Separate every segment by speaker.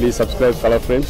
Speaker 1: Please subscribe Color Frames.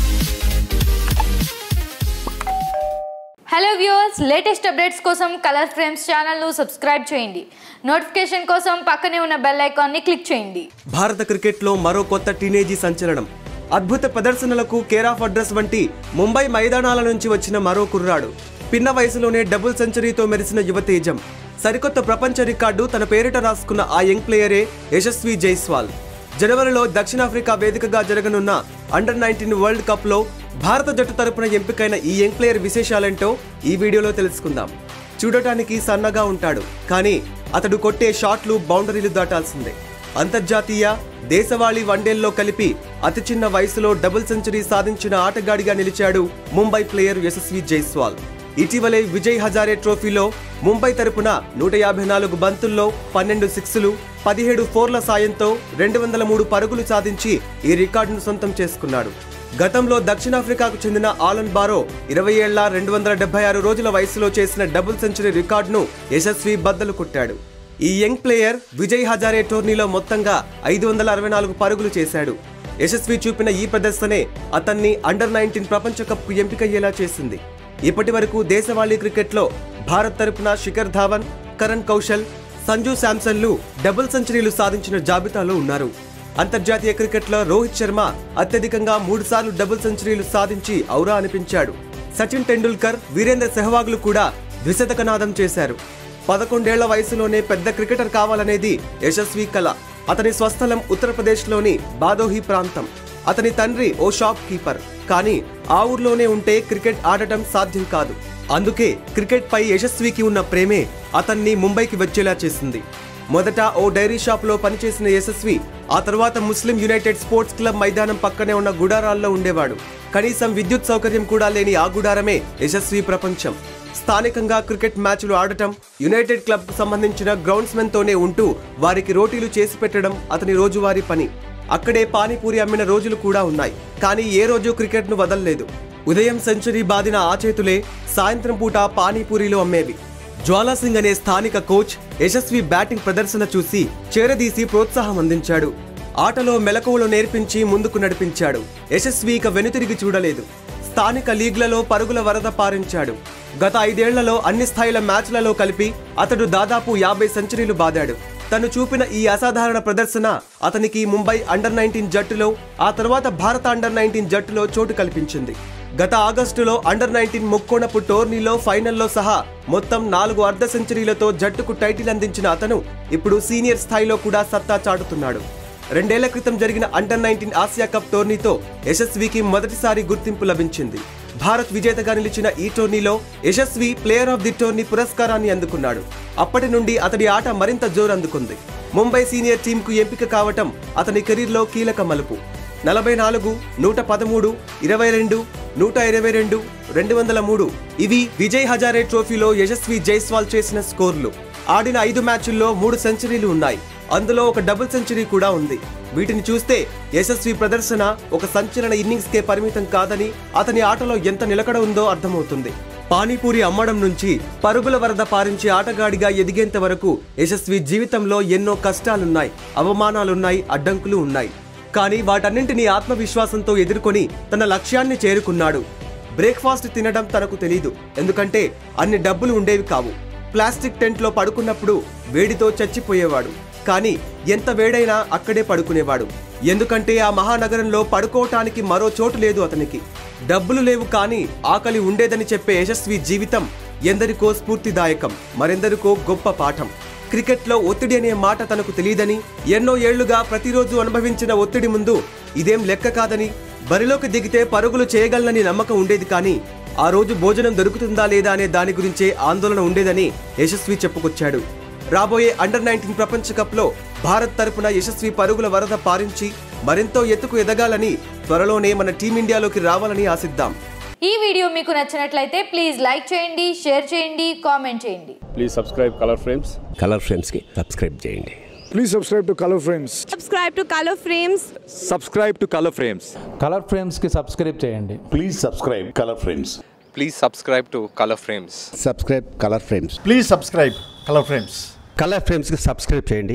Speaker 2: Hello viewers latest updates కోసం Color Frames ఛానల్ను subscribe చేయండి notification కోసం పక్కనే ఉన్న బెల్ ఐకాన్ని క్లిక్ చేయండి
Speaker 3: భారత క్రికెట్లో మరో కొత్త టీనేజీ సంచలనం అద్భుత ప్రదర్శనలకు కేర్ ఆఫ్ అడ్రస్ వంటి ముంబై మైదానాల నుంచి వచ్చిన మరో కుర్రాడు పిన్న వయసులోనే డబుల్ సెంచరీతో మెరిసిన యువతేజం సరికొత్త ప్రపంచ రికార్డు తన పేరిట రాసుకున్న ఆ యంగ్ ప్లేయరే యశస్వి జైస్వాల్ జనవరిలో దక్షిణాఫ్రికా వేదికగా జరగనున్న అండర్ నైన్టీన్ వరల్డ్ కప్లో భారత జట్టు తరపున ఎంపికైన ఈ యంగ్ ప్లేయర్ విశేషాలేంటో ఈ వీడియోలో తెలుసుకుందాం చూడటానికి సన్నగా ఉంటాడు కానీ అతడు కొట్టే షాట్లు బౌండరీలు దాటాల్సిందే అంతర్జాతీయ దేశవాళీ వన్డేల్లో కలిపి అతి చిన్న వయసులో డబుల్ సెంచరీ సాధించిన ఆటగాడిగా నిలిచాడు ముంబై ప్లేయర్ యశస్వి జైస్వాల్ ఇటీవలే విజయ్ హజారే ట్రోఫీలో ముంబై తరపున నూట యాభై నాలుగు బంతుల్లో పన్నెండు సిక్స్లు పదిహేడు ఫోర్ల సాయంతో రెండు వందల మూడు పరుగులు సాధించి ఈ రికార్డును సొంతం చేసుకున్నాడు గతంలో దక్షిణాఫ్రికాకు చెందిన ఆలన్ బారో ఇరవై ఏళ్ల రెండు వందల డెబ్బై ఆరు రోజుల వయసులో చేసిన డబుల్ సెంచరీ రికార్డును యశస్వి బద్దలు కొట్టాడు ఈ యంగ్ ప్లేయర్ విజయ్ హజారే టోర్నీలో మొత్తంగా ఐదు వందల అరవై నాలుగు పరుగులు చేశాడు యశస్వి చూపిన ఈ ప్రదర్శనే అతన్ని అండర్ నైన్టీన్ ప్రపంచ కప్కు ఎంపికయ్యేలా చేసింది ఇప్పటి వరకు దేశవాళీ క్రికెట్లో భారత్ తరపున శిఖర్ ధావన్ కరణ్ కౌశల్ సంజు శాంసన్లు డబుల్ సెంచరీలు సాధించిన జాబితాలో ఉన్నారు అంతర్జాతీయ క్రికెట్లో రోహిత్ శర్మ అత్యధికంగా మూడుసార్లు డబుల్ సెంచరీలు సాధించి ఔరా అనిపించాడు సచిన్ టెండూల్కర్ వీరేంద్ర సెహ్వాగ్లు కూడా ద్విశతకనాదం చేశారు పదకొండేళ్ల వయసులోనే పెద్ద క్రికెటర్ కావాలనేది యశస్వి కళ అతని స్వస్థలం ఉత్తరప్రదేశ్లోని బాదోహి ప్రాంతం అతని తండ్రి ఓ షాప్ కీపర్ కానీ ఆ ఊర్లోనే ఉంటే క్రికెట్ ఆడటం సాధ్యం కాదు అందుకే క్రికెట్ పై యశస్వికి ఉన్న ప్రేమే అతన్ని ముంబైకి వచ్చేలా చేసింది మొదట ఓ డైరీ షాప్ లో పనిచేసిన యశస్వి ఆ తర్వాత ముస్లిం యునైటెడ్ స్పోర్ట్స్ క్లబ్ మైదానం పక్కనే ఉన్న గుడారాల్లో ఉండేవాడు కనీసం విద్యుత్ సౌకర్యం కూడా లేని ఆ గుడారమే యశస్వి ప్రపంచం స్థానికంగా క్రికెట్ మ్యాచ్లు ఆడటం యునైటెడ్ క్లబ్ కు సంబంధించిన గ్రౌండ్స్మెన్ తోనే ఉంటూ వారికి రోటీలు చేసి పెట్టడం అతని రోజువారీ పని అక్కడే పానీపూరి అమ్మిన రోజులు కూడా ఉన్నాయి కానీ ఏ రోజు క్రికెట్ ను వదలలేదు ఉదయం సెంచరీ బాదిన ఆ చేతులే సాయంత్రం పూట పానీపూరిలో అమ్మేవి జ్వాలా సింగ్ అనే స్థానిక కోచ్ యశస్వి బ్యాటింగ్ ప్రదర్శన చూసి చేరదీసి ప్రోత్సాహం అందించాడు ఆటలో మెలకువలు నేర్పించి ముందుకు నడిపించాడు యశస్వి ఇక వెనుతిరిగి చూడలేదు స్థానిక లీగ్లలో పరుగుల వరద పారించాడు గత ఐదేళ్లలో అన్ని స్థాయిల మ్యాచ్లలో కలిపి అతడు దాదాపు యాభై సెంచరీలు బాదాడు తను చూపిన ఈ అసాధారణ ప్రదర్శన అతనికి ముంబై అండర్ నైన్టీన్ జట్టులో ఆ తర్వాత భారత అండర్ నైన్టీన్ జట్టులో చోటు కల్పించింది గత ఆగస్టులో అండర్ నైన్టీన్ ముక్కోణపు టోర్నీలో ఫైనల్లో సహా మొత్తం నాలుగు అర్ధ సెంచరీలతో జట్టుకు టైటిల్ అందించిన అతను ఇప్పుడు సీనియర్ స్థాయిలో కూడా సత్తా చాటుతున్నాడు రెండేళ్ల క్రితం జరిగిన అండర్ నైన్టీన్ ఆసియా కప్ టోర్నీతో యశస్వికి మొదటిసారి గుర్తింపు లభించింది భారత్ విజేతగా నిలిచిన ఈ టోర్నీలో Yashasvi player of the tourney పురస్కారాన్ని అందుకున్నాడు అప్పటి నుండి అతడి ఆట మరింత జోరు అందుకుంది ముంబై సీనియర్ టీంకు ఎంపిక కావటం అతని కెరీర్లో కీలక మలుపు నలభై నాలుగు నూట పదమూడు ఇరవై రెండు నూట ఇరవై రెండు రెండు వందల మూడు ఇవి విజయ్ హజారే ట్రోఫీలో యశస్వి జైస్వాల్ చేసిన స్కోర్లు ఆడిన ఐదు మ్యాచుల్లో మూడు సెంచరీలు ఉన్నాయి అందులో ఒక డబుల్ సెంచరీ కూడా ఉంది వీటిని చూస్తే యశస్వి ప్రదర్శన ఒక సంచలన ఇన్నింగ్స్కే పరిమితం కాదని అతని ఆటలో ఎంత నిలకడ ఉందో అర్థమవుతుంది పానీపూరి అమ్మడం నుంచి పరుగుల వరద పారించి ఆటగాడిగా ఎదిగేంత వరకు యశస్వి జీవితంలో ఎన్నో కష్టాలున్నాయి అవమానాలున్నాయి అడ్డంకులు ఉన్నాయి కానీ వాటన్నింటినీ ఆత్మవిశ్వాసంతో ఎదుర్కొని తన లక్ష్యాన్ని చేరుకున్నాడు బ్రేక్ఫాస్ట్ తినడం తనకు తెలీదు ఎందుకంటే అన్ని డబ్బులు ఉండేవి కావు ప్లాస్టిక్ టెంట్లో పడుకున్నప్పుడు వేడితో చచ్చిపోయేవాడు కానీ ఎంత వేడైనా అక్కడే పడుకునేవాడు ఎందుకంటే ఆ మహానగరంలో పడుకోవటానికి మరో చోటు లేదు అతనికి డబ్బులు లేవు కానీ ఆకలి ఉండేదని చెప్పే యశస్వి జీవితం ఎందరికో స్ఫూర్తిదాయకం మరెందరికో గొప్ప పాఠం క్రికెట్లో ఒత్తిడి అనే మాట తనకు తెలియదని ఎన్నో ఏళ్లుగా ప్రతిరోజు అనుభవించిన ఒత్తిడి ముందు ఇదేం లెక్క కాదని బరిలోకి దిగితే పరుగులు చేయగలనని నమ్మకం ఉండేది కానీ ఆ రోజు భోజనం దొరుకుతుందా లేదా అనే దాని గురించే ఆందోళన ఉండేదని యశస్వి చెప్పుకొచ్చాడు రాబోయే అండర్ నైన్టీన్ ప్రపంచ కప్లో భారత్ తరపున యశస్వి పరుగుల వరద పారించి మరెంతో ఎత్తుకు ఎదగాలని త్వరలోనే మన టీమిండియాలోకి రావాలని ఆశిద్దాం
Speaker 2: ఈ వీడియో మీకు నచ్చినట్లయితే ప్లీజ్ లైక్ చేయండి షేర్ చేయండి కామెంట్ చేయండి
Speaker 1: Please subscribe Color Frames.
Speaker 4: Color ఫ్రేమ్స్కి సబ్స్క్రైబ్ చేయండి
Speaker 5: Please subscribe to Color Frames.
Speaker 6: subscribe to Color Frames
Speaker 7: subscribe to color frames
Speaker 8: Color ఫ్రేమ్స్కి సబ్స్క్రైబ్ చేయండి
Speaker 9: Please subscribe Color Frames.
Speaker 7: please subscribe to color frames
Speaker 4: subscribe Color Frames
Speaker 9: Please subscribe Color Frames.
Speaker 4: Color ఫ్రేమ్స్కి subscribe చేయండి